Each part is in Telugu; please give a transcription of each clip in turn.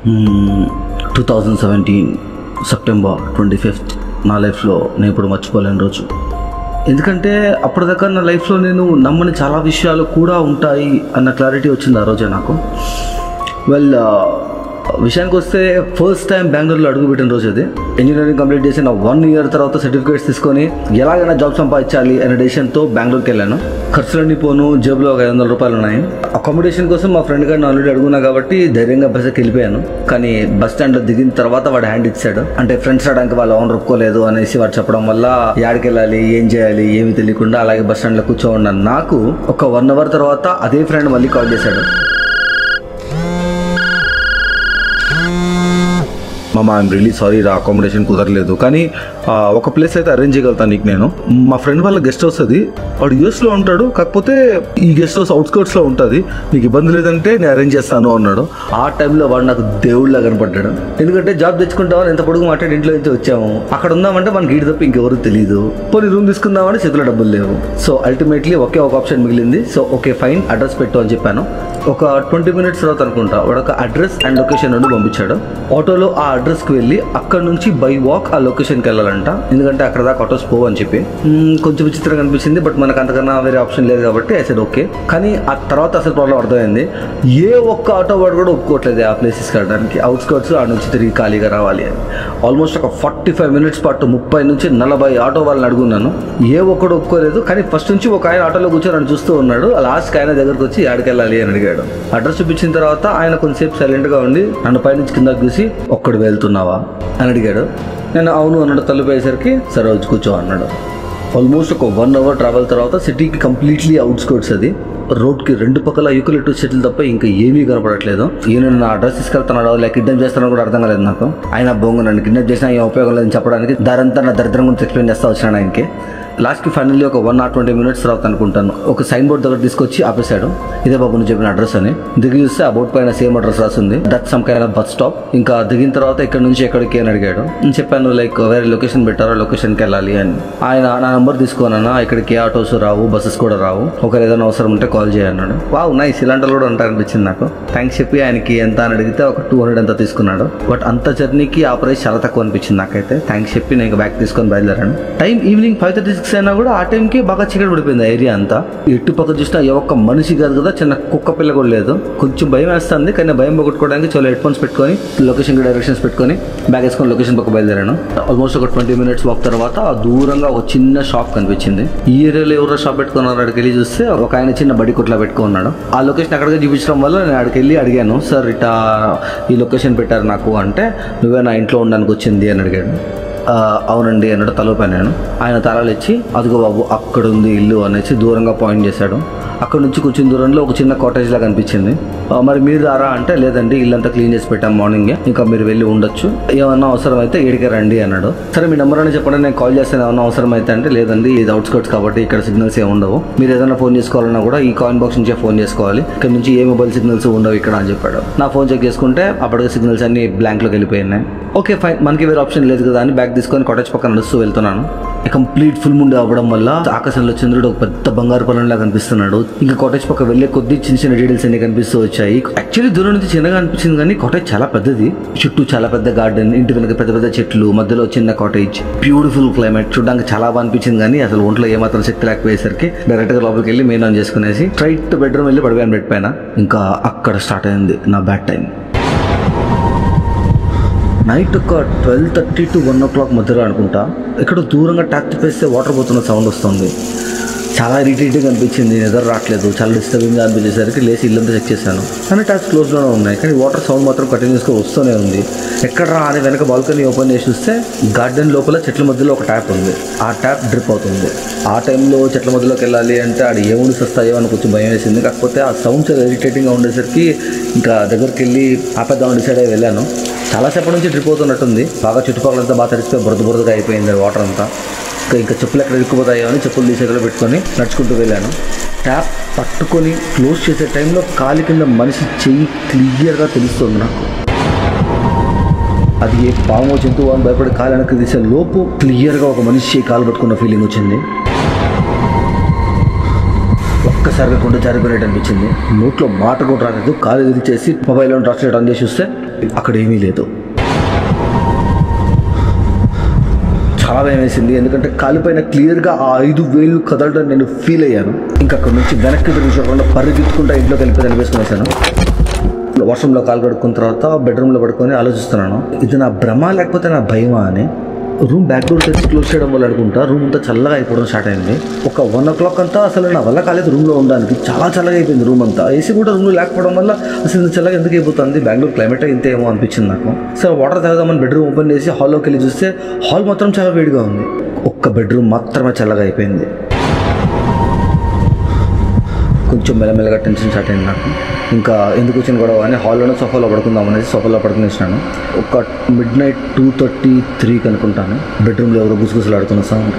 two thousand seventeen September twenty fifth నా లైఫ్లో నేను ఇప్పుడు మర్చిపోలేని రోజు ఎందుకంటే అప్పటిదాకా నా లైఫ్లో నేను నమ్మని చాలా విషయాలు కూడా ఉంటాయి అన్న క్లారిటీ వచ్చింది ఆ రోజే నాకు వెల్ విషయానికి వస్తే ఫస్ట్ టైం బెంగళూరులో అడుగుపెట్టిన రోజు అది ఇంజనీరింగ్ కంప్లీట్ చేసిన వన్ ఇయర్ తర్వాత సర్టిఫికేట్స్ తీసుకొని ఎలాగైనా జాబ్ సంపాదించాలి అనే డెసిషన్తో బెంగళూరుకి వెళ్ళాను ఖర్చులన్నీ పోను జేబులో ఒక ఐదు వందల రూపాయలు ఉన్నాయి అకామిడేషన్ కోసం మా ఫ్రెండ్ గారిని ఆల్రెడీ అడుగున్నా కాబట్టి ధైర్యంగా బస్సుకి వెళ్ళిపోయాను కానీ బస్ స్టాండ్లో దిగిన తర్వాత వాడు హ్యాండ్ ఇచ్చాడు అంటే ఫ్రెండ్స్ రావడానికి వాళ్ళు ఓనర్ ఒప్పుకోలేదు అనేసి వాడు చెప్పడం వల్ల యాడికి వెళ్ళాలి ఏం చేయాలి ఏమీ తెలియకుండా అలాగే బస్ స్టాండ్లో కూర్చో ఉన్నాను నాకు ఒక వన్ అవర్ తర్వాత అదే ఫ్రెండ్ మళ్ళీ కాల్ చేశాడు మామ ఐఎమ్ రియలీ సారీ రా అకామిడేషన్ కుదరలేదు కానీ ఆ, ఒక ప్లేస్ అయితే అరేంజ్ చేయగలుగుతాను నీకు నేను మా ఫ్రెండ్ వాళ్ళ గెస్ట్ హౌస్ అది వాడు యూఎస్లో ఉంటాడు కాకపోతే ఈ గెస్ట్ హౌస్ అవుట్స్కర్ట్స్లో ఉంటుంది నీకు ఇబ్బంది లేదంటే నేను అరేంజ్ చేస్తాను అన్నాడు ఆ టైంలో వాడు నాకు దేవుళ్ళ కనపడ్డాడు ఎందుకంటే జాబ్ తెచ్చుకుంటామని ఎంత పొడుగు మాట్లాడి ఇంట్లో నుంచి వచ్చాము అక్కడ ఉందామంటే మనకి ఈడు తప్ప ఇంకెవరు తెలియదు పోనీ రూమ్ తీసుకుందామని చేతిలో డబ్బులు లేవు సో అల్టిమేట్లీ ఒకే ఒక ఆప్షన్ మిగిలింది సో ఓకే ఫైన్ అడ్రస్ పెట్టు అని చెప్పాను ఒక ట్వంటీ మినిట్స్ తర్వాత అనుకుంటా వాడు ఒక అడ్రస్ అండ్ లొకేషన్ నుండి పంపించాడు ఆటోలో ఆ అడ్రస్కి వెళ్ళి అక్కడ నుంచి బై వాక్ ఆ లొకేషన్కి వెళ్ళాలంట ఎందుకంటే అక్కడ దాకా ఆటోస్ పోవు అని చెప్పి మ్మ్, కొంచెం విచిత్రంగా అనిపించింది బట్ మనకు అంతకన్నా వేరే ఆప్షన్ లేదు కాబట్టి ఐ సెడ్ ఓకే కానీ ఆ తర్వాత అసలు ప్రాబ్లం అర్థమైంది ఏ ఒక్క ఆటో వాడు కూడా ఒప్పుకోవట్లేదు ఆ ప్లేసెస్కి వెళ్ళడానికి అవుట్స్కర్ట్స్ ఆ నుంచి తిరిగి ఖాళీగా రావాలి అని ఆల్మోస్ట్ ఒక ఫార్టీ ఫైవ్ మినిట్స్ పాటు ముప్పై నుంచి నలభై ఆటో వాళ్ళని అడుగున్నాను ఏ ఒక్కడు ఒప్పుకోలేదు కానీ ఫస్ట్ నుంచి ఒక ఆయన ఆటోలో కూర్చొని నన్ను చూస్తూ ఉన్నాడు లాస్ట్కి ఆయన దగ్గరకు వచ్చి ఆడికి వెళ్ళాలి అని అడిగాడు అడ్రస్ చూపించిన తర్వాత ఆయన కొంతసేపు సైలెంట్గా ఉండి నన్ను పైనుంచి కిందకి చూసి ఒక్కడు వెళ్తున్నావా అని అడిగాడు నేను అవును అన్నాడు తలుపు వేసరికి సరే వచ్చి కూర్చో అన్నాడు ఆల్మోస్ట్ ఒక వన్ అవర్ ట్రావెల్ తర్వాత సిటీకి కంప్లీట్లీ అవుట్స్కర్ట్స్ అది రోడ్కి రెండు పక్కల యూకలిట్టు చెట్లు తప్ప ఇంకా ఏమీ కనపడట్లేదు ఈయన నా అడ్రస్ తీసుకెళ్తున్నాడో లేక కిడ్నాప్ చేస్తానో కూడా అర్థం కాలేదు నాకు ఆయన బొంగు నన్ను కిడ్నాప్ చేసినా ఏం ఉపయోగం లేదని చెప్పడానికి దారంతా నా దరిద్రం గురించి ఎక్స్ప్లెయిన్ చేస్తా వచ్చినాను ఆయనకి లాస్ట్కి ఫైనల్లీ ఒక వన్ ఆర్ ట్వంటీ మినిట్స్ తర్వాత అనుకుంటాను ఒక సైన్ బోర్డ్ దగ్గర తీసుకొచ్చి ఆపేశాడు ఇదే బాబు నువ్వు చెప్పిన అడ్రస్ అని దిగి చూస్తే ఆ బోర్డ్ పైన సేమ్ అడ్రస్ రాసింది that some kind bus stop ఇంకా దిగిన తర్వాత ఇక్కడ నుంచి ఎక్కడికి అని అడిగాడు నేను చెప్పాను లైక్ వేరే లొకేషన్ పెట్టారో లొకేషన్కి వెళ్ళాలి అని ఆయన నా నెంబర్ తీసుకోనన్నా ఇక్కడికి ఏ ఆటోస్ రావు బస్సెస్ కూడా రావు ఒకరు ఏదైనా అవసరం ఉంటే కాల్ చేయన్నాడు వావ్ నైస్ ఇలాంటి వాళ్ళు కూడా ఉంటారనిపించింది నాకు థ్యాంక్స్ చెప్పి ఆయనకి ఎంత అని అడిగితే ఒక టూ హండ్రెడ్ ఎంత తీసుకున్నాడు బట్ అంత జర్నీకి ఆ ప్రైస్ చాలా తక్కువ అనిపించింది నాకైతే థ్యాంక్స్ చెప్పి నేను బ్యాగ్ తీసుకొని బయలుదేరాను time evening five thirty six అయినా కూడా ఆ టైంకి బాగా చీకటి పడిపోయింది ఆ ఏరియా అంతా ఎటు పక్క చూసినా ఏ ఒక్క మనిషి కాదు కదా చిన్న కుక్క పిల్ల కూడా లేదు కొంచెం భయం వేస్తుంది కానీ భయం పోగొట్టుకోవడానికి చాలా హెడ్ ఫోన్స్ పెట్టుకొని లొకేషన్ డైరెక్షన్స్ పెట్టుకొని బ్యాగ్ వేసుకొని లొకేషన్ పక్క బయలుదేరాను ఆల్మోస్ట్ ఒక ట్వంటీ మినిట్స్ వాక్ తర్వాత దూరంగా ఒక చిన్న షాప్ కనిపించింది ఈ ఏరియాలో ఎవరో షాప్ పెట్టుకున్నారు అక్కడికి వెళ్ళి చూస్తే ఒక ఆయన చిన్న బడి కొట్లా పెట్టుకున్నాడు ఆ లొకేషన్ అక్కడికి చూపించడం వల్ల నేను అక్కడికి వెళ్ళి అడిగాను సార్ ఇటా ఈ లొకేషన్ పెట్టారు నాకు అంటే నువ్వే నా ఇంట్లో ఉండడానికి వచ్చింది అని అడిగాడు "ఆ, అవునండి అన్నాడు తలూపాను ఆయన తలాలు ఇచ్చి అదిగో బాబు అక్కడ ఉంది ఇల్లు అనేసి దూరంగా పాయింట్ చేశాడు అక్కడ నుంచి కొంచెం దూరంలో ఒక చిన్న కాటేజ్ లాగా అనిపించింది "ఆ, మరి మీరు రారా అంటే లేదండి ఇల్లంతా క్లీన్ చేసి పెట్టాం మార్నింగే ఇంకా మీరు వెళ్ళి ఉండొచ్చు ఏమన్నా అవసరం అయితే ఇడికే రండి అన్నాడు సరే మీ నెంబర్ అని చెప్పండి నేను కాల్ చేస్తాను ఏమన్నా అవసరం అయితే అంటే లేదండి ఇది అవుట్స్కట్స్ కాబట్టి ఇక్కడ సిగ్నల్స్ ఏమి ఉండవు మీరు ఏదైనా ఫోన్ చేసుకోవాలన్నా కూడా ఈ కాయిన్ బాక్స్ నుంచే ఫోన్ చేసుకోవాలి ఇక్కడ నుంచి ఏ మొబైల్ సిగ్నల్స్ ఉండవు ఇక్కడ అని చెప్పాడు నా ఫోన్ చెక్ చేసుకుంటే అప్పటికే సిగ్నల్స్ అన్ని బ్లాంక్లోకి వెళ్ళిపోయినాయి ఓకే ఫైన్ మనకి వేరే ఆప్షన్ లేదు కదా అని బ్యాగ్ తీసుకొని కాటేజ్ పక్కన నడుస్తూ వెళ్తున్నాను కంప్లీట్ ఫుల్ ముండే అవ్వడం వల్ల ఆకాశంలో చంద్రుడు ఒక పెద్ద బంగారు పొలంలా కనిపిస్తున్నాడు ఇంకా కాటేజ్ పక్క వెళ్ళే కొద్ది చిన్న చిన్న డీటెయిల్స్ అన్ని కనిపిస్తూ వచ్చాయి యాక్చువల్లీ దూరం నుంచి చిన్నగా అనిపించింది కానీ కాటేజ్ చాలా పెద్దది చుట్టూ చాలా పెద్ద గార్డెన్ ఇంటి వెనక పెద్ద పెద్ద చెట్లు మధ్యలో చిన్న కాటేజ్ బ్యూటిఫుల్ క్లైమేట్ చూడడానికి చాలా బాగా అనిపించింది కానీ అసలు ఒంట్లో ఏమాత్రం శక్తి లేకపోయేసరికి డైరెక్ట్ గా లోపలికి వెళ్ళి మెయిన్ ఆన్ చేసుకునేసి స్ట్రైట్ బెడ్రూమ్ వెళ్ళి పడిపోయాను బెడ్ పైన ఇంకా అక్కడ స్టార్ట్ అయింది నా బ్యాడ్ టైం నైట్ ఒక twelve thirty to one o'clock మధ్యలో అనుకుంటా ఇక్కడ దూరంగా ట్యాప్ తిప్పేస్తే వాటర్ పోతున్న సౌండ్ వస్తుంది చాలా ఇరిటేటింగ్ అనిపించింది నిద్ర రావట్లేదు చాలా డిస్టర్బింగ్గా అనిపించేసరికి లేచి ఇల్లంతా చెక్ చేశాను కానీ ట్యాప్స్ క్లోజ్లోనే ఉన్నాయి కానీ వాటర్ సౌండ్ మాత్రం కంటిన్యూస్గా వస్తూనే ఉంది ఎక్కడ రా అని వెనక బాల్కనీ ఓపెన్ చేసి చూస్తే గార్డెన్ లోపల చెట్ల మధ్యలో ఒక ట్యాప్ ఉంది ఆ ట్యాప్ డ్రిప్ అవుతుంది ఆ టైంలో చెట్ల మధ్యలోకి వెళ్ళాలి అంటే ఆడ ఏముండి వస్తాయో అని కొంచెం భయం వేసింది కాకపోతే ఆ సౌండ్ చాలా ఇరిటేటింగ్గా ఉండేసరికి ఇంకా దగ్గరికి వెళ్ళి ఆపేద్దామని డిసైడ్ అయ్యి వెళ్ళాను చాలాసేపటి నుంచి డ్రిప్ అవుతున్నట్టుంది బాగా చుట్టుపక్కలంతా బాగా తడిసిపోయి బురద బురదగా అయిపోయింది వాటర్ అంతా ఇంకా ఇంకా చెప్పులు ఎక్కడ ఇరుక్కుపోతాయో అని చెప్పులు తీసేలో పెట్టుకొని నడుచుకుంటూ వెళ్ళాను ట్యాప్ పట్టుకొని క్లోజ్ చేసే టైంలో కాలి కింద మనిషి చెయ్యి క్లియర్గా తెలుస్తుంది నాకు అది ఏ పాము జంతువు అని భయపడి కాలు వెనక్కి తీసే లోపు క్లియర్గా ఒక మనిషి కాలు పట్టుకున్న ఫీలింగ్ వచ్చింది ఒక్కసారిగా కొండ జారిపోయినట్టు అనిపించింది నోట్లో మాట కూడా రాలేదు కాలు ఎదిరిచేసి మొబైల్లో ట్రాన్స్లేట్ ఆన్ చేసి చూస్తే అక్కడ ఏమీ లేదు చాలా భయం వేసింది ఎందుకంటే కాలిపైన క్లియర్గా ఆ ఐదు వేలు కదలడం నేను ఫీల్ అయ్యాను ఇంకా అక్కడ నుంచి వెనక్కి తిరిగి చూడకుండా పరిగెత్తుకుంటా ఇంట్లోకి వెళ్ళిపోయి నిలిపేసుకునేసాను వర్షంలో కాలు కడుక్కున్న తర్వాత బెడ్రూమ్లో పడుకొని ఆలోచిస్తున్నాను ఇది నా భ్రమ లేకపోతే నా భయమా అని రూమ్ బ్యాక్ డోర్ తెచ్చి క్లోజ్ చేయడం వల్ల అనుకుంటా రూమ్ అంతా చల్లగా అయిపోవడం స్టార్ట్ అయింది ఒక వన్ ఓ క్లాక్ అంతా అసలు నా వల్ల కాలేదు రూమ్లో ఉండడానికి చాలా చల్లగా అయిపోయింది రూమ్ అంతా ఏసీ కూడా రూమ్లో లేకపోవడం వల్ల అసలు ఇంత చల్లగా ఎందుకు అయిపోతుంది బెంగళూరు క్లైమేట్ ఇంత ఏమో అనిపించింది నాకు సరే వాటర్ తాగుదామని బెడ్రూమ్ ఓపెన్ చేసి హాల్లోకి వెళ్ళి చూస్తే హాల్ మాత్రం చాలా వేడిగా ఉంది ఒక్క బెడ్రూమ్ మాత్రమే చల్లగా అయిపోయింది కొంచెం మెల్లమెల్లగా టెన్షన్ స్టార్ట్ అయింది నాకు ఇంకా ఎందుకు వచ్చిన గొడవ అని హాల్లోనే సోఫాలో పడుకుందాం అనేసి సోఫాలో పడుకునేసినాను ఒక మిడ్ నైట్ టూ థర్టీ త్రీకి అనుకుంటాను బెడ్రూమ్లో ఎవరో గుసగుసలాడుతున్న సౌండ్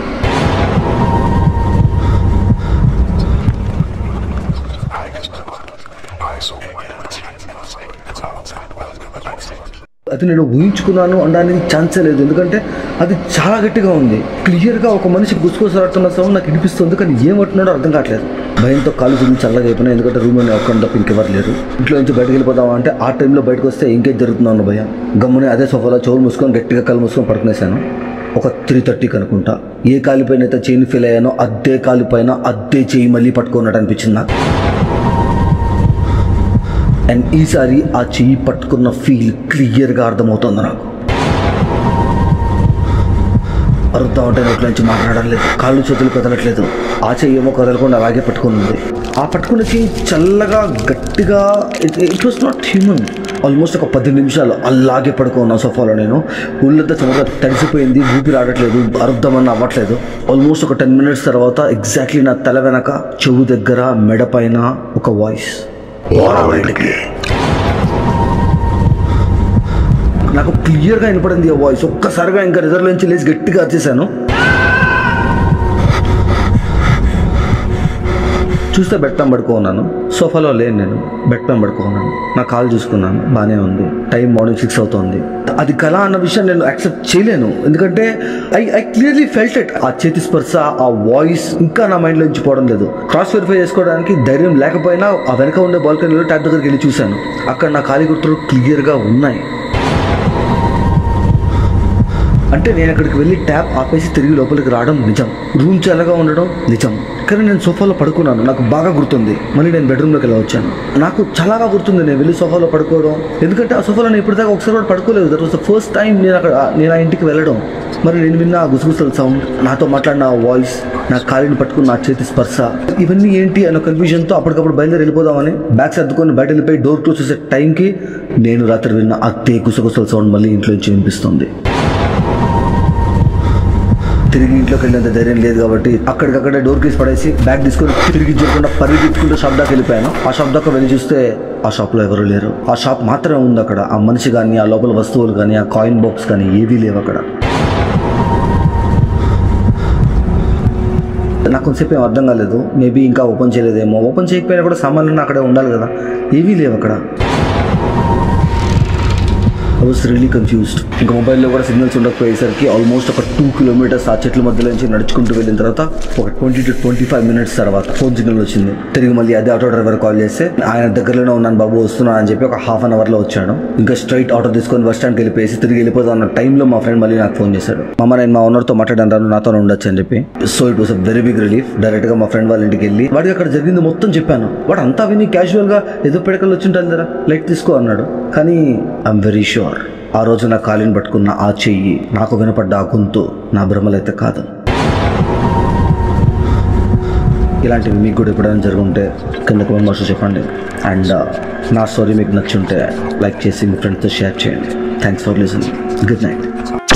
అది నేను ఊహించుకున్నాను అనడానికి ఛాన్సే లేదు ఎందుకంటే అది చాలా గట్టిగా ఉంది క్లియర్గా ఒక మనిషి గుసగుసలాడుతున్న సౌండ్ నాకు వినిపిస్తుంది కానీ ఏమంటున్నాడో అర్థం కావట్లేదు భయంతో కాలు తిరిగి చల్లగా అయిపోయినా ఎందుకంటే రూమ్లో ఒక్కడ తప్ప ఇంకెవరు లేరు ఇంట్లో నుంచి బయటకు వెళ్ళిపోదాం అంటే ఆ టైంలో బయటకు వస్తే ఇంకేం జరుగుతుందో అన్న భయం గమ్మునే అదే సోఫాలో చెవులు మూసుకొని గట్టిగా కళ్ళు మూసుకొని పడుకునేసాను ఒక త్రీ థర్టీకి అనుకుంటా ఏ కాలిపైన అయితే చైన్ ఫీల్ అయ్యానో అదే కాలిపైన అదే చేయి మళ్ళీ పట్టుకున్నట్టు అనిపించింది నాకు అండ్ ఈసారి ఆ చెయ్యి పట్టుకున్న ఫీల్ క్లియర్గా అర్థమవుతుంది నాకు అరుద్దా ఉంటే నోట్ల నుంచి మాట్లాడడం లేదు కాళ్ళు చేతులు కదలట్లేదు ఆ చెయ్యి ఏమో కదలకుండా అలాగే పట్టుకుని ఉంది ఆ పట్టుకున్న చెయ్యి చల్లగా గట్టిగా it was not human almost ఒక పది నిమిషాలు అలాగే పడుకున్నా సోఫాలో నేను ఊళ్ళంతా చెమటగా తడిసిపోయింది ఊపిరి ఆడట్లేదు అరుద్దామని అవ్వట్లేదు ఆల్మోస్ట్ ఒక టెన్ మినిట్స్ తర్వాత ఎగ్జాక్ట్లీ నా తల వెనక చెవు దగ్గర మెడ పైన ఒక వాయిస్ నాకు క్లియర్గా వినపడింది ఆ వాయిస్ ఒక్కసారిగా ఇంకా రిజర్వ్ నుంచి లేచి గట్టిగా వచ్చేసాను చూస్తే బెడ్ పైన పడుకోన్నాను సోఫాలో లేను నేను బెడ్ పైన పడుకోన్నాను నా కాల్ చూసుకున్నాను బాగానే ఉంది టైం మార్నింగ్ సిక్స్ అవుతుంది అది కళ అన్న విషయం నేను యాక్సెప్ట్ చేయలేను ఎందుకంటే I I clearly felt it ఆ చేతి స్పర్శ ఆ వాయిస్ ఇంకా నా మైండ్లో నుంచి పోవడం లేదు క్రాస్ వెరిఫై చేసుకోవడానికి ధైర్యం లేకపోయినా ఆ వెనక ఉండే బాల్కనీలో ట్యాప్ దగ్గరికి వెళ్ళి చూశాను అక్కడ నా ఖాళీ గుర్తులు క్లియర్గా ఉన్నాయి అంటే నేను అక్కడికి వెళ్ళి ట్యాప్ ఆపేసి తిరిగి లోపలికి రావడం నిజం రూమ్ చల్లగా ఉండడం నిజం కానీ నేను సోఫాలో పడుకున్నాను నాకు బాగా గుర్తుంది మళ్ళీ నేను బెడ్రూమ్లోకి వెళ్ళి వచ్చాను నాకు చాలా బాగా గుర్తుంది నేను వెళ్ళి సోఫాలో పడుకోవడం ఎందుకంటే ఆ సోఫాలో నేను ఇప్పటిదాకా ఒకసారి కూడా పడుకోలేదు that was the first time నేను అక్కడ నేను ఆ ఇంటికి వెళ్ళడం మరి నేను విన్న ఆ గుసగుసల సౌండ్ నాతో మాట్లాడిన ఆ వాయిస్ నా కాలిని పట్టుకున్న నా చేతి స్పర్శ ఇవన్నీ ఏంటి అన్న కన్ఫ్యూజన్తో అప్పటికప్పుడు బయలుదేరి వెళ్ళిపోదామని బ్యాగ్ సర్దుకొని బయట వెళ్ళిపోయి డోర్ క్లోజ్ చేసే టైంకి నేను రాత్రి విన్న అత్తే గుసగుసల సౌండ్ మళ్ళీ ఇంట్లో నుంచి వినిపిస్తుంది తిరిగి ఇంట్లోకి వెళ్ళేంత ధైర్యం లేదు కాబట్టి అక్కడికక్కడే డోర్ కీస్ పడేసి బ్యాగ్ తీసుకొని తిరిగి చూడకుండా పరిగెత్తుకుంటూ షాప్ దాకా వెళ్ళిపోయాను ఆ షాప్ దాకా వెళ్ళి చూస్తే ఆ షాప్లో ఎవరు లేరు ఆ షాప్ మాత్రమే ఉంది అక్కడ ఆ మనిషి కానీ ఆ లోపల వస్తువులు కానీ ఆ కాయిన్ బాక్స్ కానీ ఏవీ లేవు అక్కడ నాకు కొంతసేపు ఏం అర్థం కాలేదు మేబీ ఇంకా ఓపెన్ చేయలేదేమో ఓపెన్ చేయకపోయినా కూడా సామాన్లు అక్కడే ఉండాలి కదా ఏవీ లేవు అక్కడ ఐ వాస్ రియలీ కన్ఫ్యూజ్డ్ ఇంకా మొబైల్లో కూడా సిగ్నల్స్ ఉండకపోయేసరికి ఆల్మోస్ట్ ఒక టూ కిలోమీటర్స్ ఆ చెట్ల మధ్యలో నుంచి నడుచుకుంటూ వెళ్ళిన తర్వాత ఒక twenty to twenty five minutes తర్వాత ఫోన్ సిగ్నల్ వచ్చింది తిరిగి మళ్ళీ అదే ఆటో డ్రైవర్ కాల్ చేస్తే ఆయన దగ్గరలోనే ఉన్నాను బాబు వస్తున్నాను అని చెప్పి ఒక హాఫ్ అన్ అవర్లో వచ్చాడు ఇంకా స్ట్రైట్ ఆటో తీసుకొని బస్ స్టాండ్కి వెళ్ళిపోయేసి తిరిగి వెళ్ళిపోతాం అన్న టైంలో మా ఫ్రెండ్ మళ్ళీ నాకు ఫోన్ చేశాడు మామ నేను మా ఓనర్తో మాట్లాడాను రాను నాతో ఉండొచ్చు అని చెప్పి so it was a very big relief డైరెక్ట్గా మా ఫ్రెండ్ వాళ్ళ ఇంటికి వెళ్ళి వాడికి అక్కడ జరిగింది మొత్తం చెప్పాను వాడు అంతా విని క్యాజువల్గా ఏదో పిడకలు వచ్చి ఉంటుంది కదా లైట్ తీసుకో అన్నాడు కానీ ఐఎమ్ వెరీ షూర్ ఆ రోజు నా కాలిని పట్టుకున్న ఆ చెయ్యి నాకు వినపడ్డ ఆ గొంతు నా భ్రమలైతే కాదు ఇలాంటివి మీకు కూడా ఎప్పుడైనా జరుగుంటే కింద కామెంట్ బాక్స్లో చెప్పండి అండ్ నా స్టోరీ మీకు నచ్చుంటే లైక్ చేసి మీ ఫ్రెండ్స్తో షేర్ చేయండి thanks for listening good night